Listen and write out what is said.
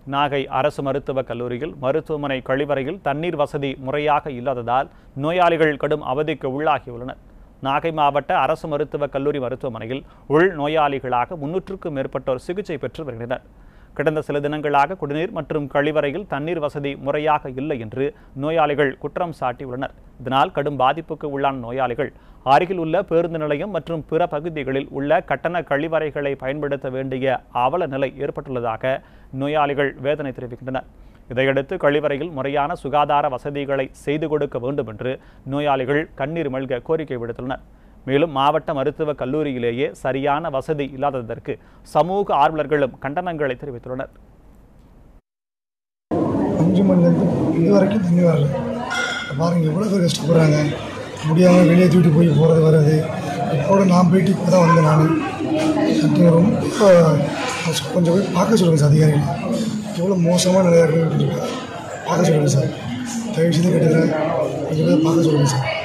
நாகை அரசு மருத்துவக் கல்லூரியில் மருத்துவமனை கழிவறையில் தண்ணீர் வசதி முறையாக இல்லாததால் நோயாளிகள் கடும் அவதிக்கு உள்ளாகியுள்ளனர் நாகை மாவட்ட அரசு மருத்துவக் கல்லூரி மருத்துவமனையில் உள் நோயாளிகளாக முன்னூற்றுக்கும் மேற்பட்டோர் சிகிச்சை பெற்று வருகின்றனர் கடந்த சில தினங்களாக குடிநீர் மற்றும் கழிவறையில் தண்ணீர் வசதி முறையாக இல்லை என்று நோயாளிகள் குற்றம் சாட்டியுள்ளனர் இதனால் கடும் பாதிப்புக்கு உள்ளான நோயாளிகள் அருகில் உள்ள பேருந்து நிலையம் மற்றும் பிற பகுதிகளில் உள்ள கட்டண கழிவறைகளை பயன்படுத்த வேண்டிய அவல நிலை ஏற்பட்டுள்ளதாக நோயாளிகள் வேதனை தெரிவிக்கின்றனர் இதையடுத்து கழிவறையில் முறையான சுகாதார வசதிகளை செய்து கொடுக்க வேண்டும் என்று நோயாளிகள் கண்ணீர் மல்க கோரிக்கை விடுத்துள்ளனர் மேலும் மாவட்ட மருத்துவக் கல்லூரியிலேயே சரியான வசதி இல்லாததற்கு சமூக ஆர்வலர்களும் கண்டனங்களை தெரிவித்துள்ளனர் அஞ்சு மணிலேருந்து இது வரைக்கும் தண்ணி வரல பாருங்கள் எவ்வளோ பேர் கஷ்டப்படுறாங்க முடியாமல் வெளியே தூக்கிட்டு போய் போகிறது வர்றது இப்போட நான் போயிட்டு இப்போ தான் வந்தேன் நான் சத்தியம் ரொம்ப கொஞ்சம் போய் பார்க்க சொல்லுங்கள் சார் அதிகாரிகள் எவ்வளோ மோசமான நிலையாக இருக்குன்னு பார்க்க சொல்லுங்கள் சார் தயவு செய்து கேட்டுக்கிறேன் கொஞ்சம் போய் பார்க்க சொல்லுங்கள் சார்